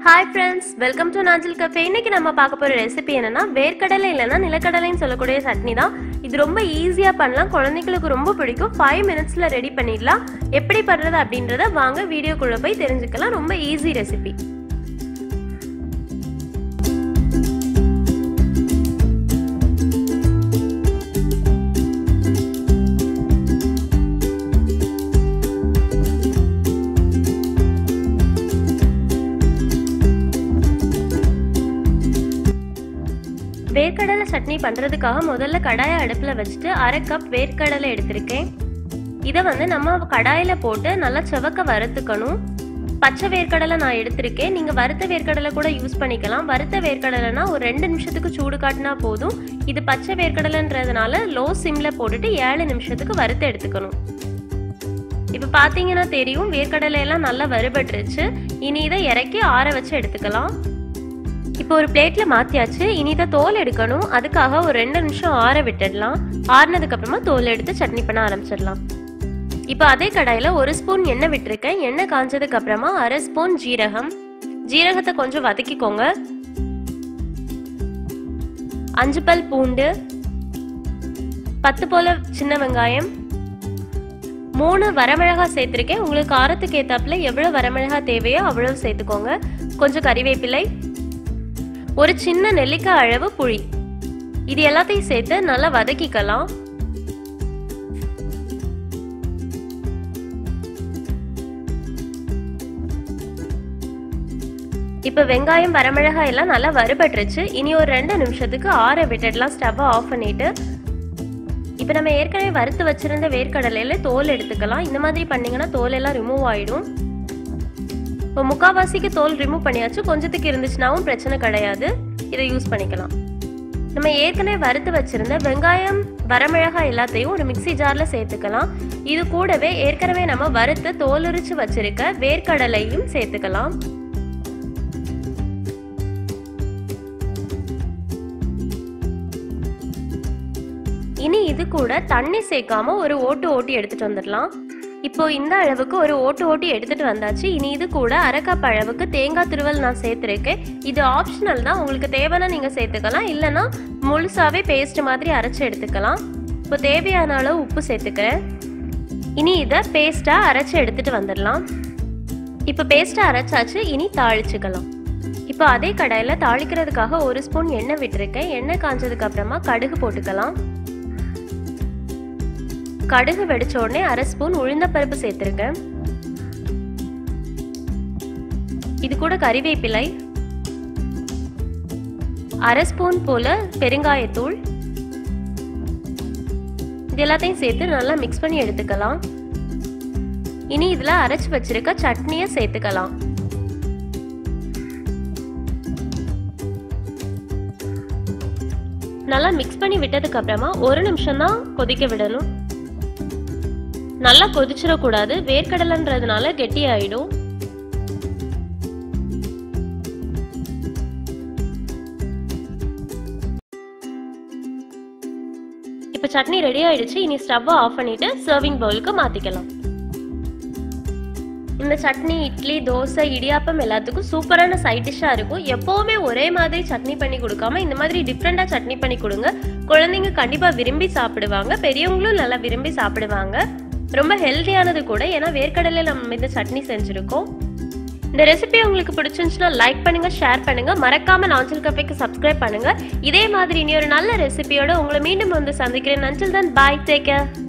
hi friends welcome to Najil cafe இன்னைக்கு நம்ம பார்க்க போகிற ரெசிபி என்னன்னா வேர்க்கடலை இல்லைன்னா நிலக்கடலைன்னு சொல்லக்கூடிய சட்னி தான் இது ரொம்ப ஈஸியாக பண்ணலாம் குழந்தைங்களுக்கு ரொம்ப பிடிக்கும் ஃபைவ் மினிட்ஸில் ரெடி பண்ணிடலாம் எப்படி பண்ணுறது அப்படின்றத வாங்க வீடியோக்குள்ளே போய் தெரிஞ்சுக்கலாம் ரொம்ப ஈஸி ரெசிபி வேர்க்கடலை சட்னி பண்ணுறதுக்காக முதல்ல கடாயை அடுப்பில் வச்சுட்டு அரை கப் வேர்க்கடலை எடுத்திருக்கேன் இதை வந்து நம்ம கடாயில் போட்டு நல்லா செவக்க வறுத்துக்கணும் பச்சை வேர்க்கடலை நான் எடுத்திருக்கேன் நீங்கள் வறுத்த வேர்க்கடலை கூட யூஸ் பண்ணிக்கலாம் வறுத்த வேர்க்கடலைனா ஒரு ரெண்டு நிமிஷத்துக்கு சூடு காட்டினா போதும் இது பச்சை வேர்க்கடலைன்றதுனால லோ சிம்மில் போட்டுட்டு ஏழு நிமிஷத்துக்கு வறுத்து எடுத்துக்கணும் இப்போ பார்த்தீங்கன்னா தெரியும் வேர்க்கடலை எல்லாம் நல்லா வறுபட்டுருச்சு இனி இதை இறக்கி ஆற வச்சு எடுத்துக்கலாம் இப்போ ஒரு பிளேட்ல மாத்தியாச்சு இனி இதை தோல் எடுக்கணும் அதுக்காக ஒரு ரெண்டு நிமிஷம் ஆற விட்டுடலாம் ஆறுனதுக்கு அப்புறமா தோல் எடுத்து சட்னி பண்ண ஆரம்பிச்சிடலாம் இப்போ அதே கடாயில ஒரு ஸ்பூன் எண்ணெய் விட்டுருக்கேன் எண்ணெய் காஞ்சதுக்கு அப்புறமா அரை ஸ்பூன் ஜீரகம் ஜீரகத்தை கொஞ்சம் வதக்கிக்கோங்க அஞ்சு பல் பூண்டு பத்து போல சின்ன வெங்காயம் மூணு வரமிளகாய் சேர்த்துருக்கேன் உங்களுக்கு காரத்துக்கு ஏத்தாப்புல எவ்வளவு வரமிளகாய் தேவையோ அவ்வளவு சேர்த்துக்கோங்க கொஞ்சம் கறிவேப்பிலை ஒரு சின்ன நெல்லிக்காய் அளவு புளி இது எல்லாத்தையும் சேர்த்து நல்லா வதக்கிக்கலாம் இப்போ வெங்காயம் வரமிளகாய் எல்லாம் நல்லா வறுபட்டுருச்சு இனி ஒரு ரெண்டு நிமிஷத்துக்கு ஆற விட்டுடலாம் ஸ்டவ்வை ஆஃப் பண்ணிட்டு இப்போ நம்ம ஏற்கனவே வறுத்து வச்சிருந்த வேர்க்கடலையில தோல் எடுத்துக்கலாம் இந்த மாதிரி பண்ணீங்கன்னா தோல் எல்லாம் ரிமூவ் ஆயிடும் இப்போ முக்காவாசிக்கு தோல் ரிமூவ் பண்ணியாச்சு கொஞ்சத்துக்கு இருந்துச்சுனாவும் பிரச்சனை கிடையாது இதை யூஸ் பண்ணிக்கலாம் நம்ம ஏற்கனவே வறுத்து வச்சிருந்த வெங்காயம் வரமிளகாய் எல்லாத்தையும் ஒரு மிக்சி ஜார்ல சேர்த்துக்கலாம் இது கூடவே ஏற்கனவே நம்ம வறுத்து தோலுரிச்சு வச்சிருக்க வேர்க்கடலையும் சேர்த்துக்கலாம் இனி இது கூட தண்ணி சேர்க்காம ஒரு ஓட்டு ஓட்டி எடுத்துட்டு வந்துடலாம் இப்போ இந்த அளவுக்கு ஒரு ஓட்டு ஓட்டி எடுத்துட்டு வந்தாச்சு இனி இது கூட அரை கப் அளவுக்கு தேங்காய் துருவல் நான் சேர்த்துருக்கேன் இது ஆப்ஷனல் தான் உங்களுக்கு தேவைன்னா நீங்கள் சேர்த்துக்கலாம் இல்லைன்னா முழுசாவே பேஸ்ட் மாதிரி அரைச்சி எடுத்துக்கலாம் இப்போ தேவையான அளவு உப்பு சேர்த்துக்கிறேன் இனி இதை பேஸ்ட்டாக அரைச்சி எடுத்துட்டு வந்துடலாம் இப்போ பேஸ்ட்டாக அரைச்சாச்சு இனி தாளிச்சுக்கலாம் இப்போ அதே கடாயில் தாளிக்கிறதுக்காக ஒரு ஸ்பூன் எண்ணெய் விட்டுருக்கேன் எண்ணெய் காஞ்சதுக்கு அப்புறமா கடுகு போட்டுக்கலாம் கடுகு வெடிச்ச உடனே அரை ஸ்பூன் உளுந்தப்பருப்பு சேர்த்துருக்கேன் இது கூட கறிவேப்பிலை அரை ஸ்பூன் போல பெருங்காயத்தூள் இது எல்லாத்தையும் சேர்த்து நல்லா மிக்ஸ் பண்ணி எடுத்துக்கலாம் இனி இதுல அரைச்சு வச்சிருக்க சட்னியை சேர்த்துக்கலாம் நல்லா மிக்ஸ் பண்ணி விட்டதுக்கு அப்புறமா ஒரு நிமிஷம் தான் கொதிக்க விடணும் நல்லா கொதிச்சிடக்கூடாது வேர்க்கடலைன்றதுனால கெட்டி ஆயிடும் இப்போ சட்னி ரெடி ஆயிடுச்சு இனி ஸ்டவ்வை ஆஃப் பண்ணிட்டு சர்விங் பவுலுக்கு மாத்திக்கலாம் இந்த சட்னி இட்லி தோசை இடியாப்பம் எல்லாத்துக்கும் சூப்பரான சைட் டிஷ்ஷாக இருக்கும் எப்போவுமே ஒரே மாதிரி சட்னி பண்ணி கொடுக்காம இந்த மாதிரி டிஃப்ரெண்ட்டாக சட்னி பண்ணி கொடுங்க குழந்தைங்க கண்டிப்பாக விரும்பி சாப்பிடுவாங்க பெரியவங்களும் நல்லா விரும்பி சாப்பிடுவாங்க ரொம்ப ஹெல்த்தியானது கூட ஏன்னா வேர்க்கடலை நம்ம இந்த சட்னி செஞ்சுருக்கோம் இந்த ரெசிபி உங்களுக்கு பிடிச்சிருந்துச்சுன்னா லைக் பண்ணுங்க ஷேர் பண்ணுங்க மறக்காம நாஞ்சல் கஃபேக்கு சப்ஸ்கிரைப் பண்ணுங்க இதே மாதிரி இனி ஒரு நல்ல ரெசிபியோட உங்களை மீண்டும் வந்து சந்திக்கிறேன் நஞ்சல் தான் பாய் டேக் கேர்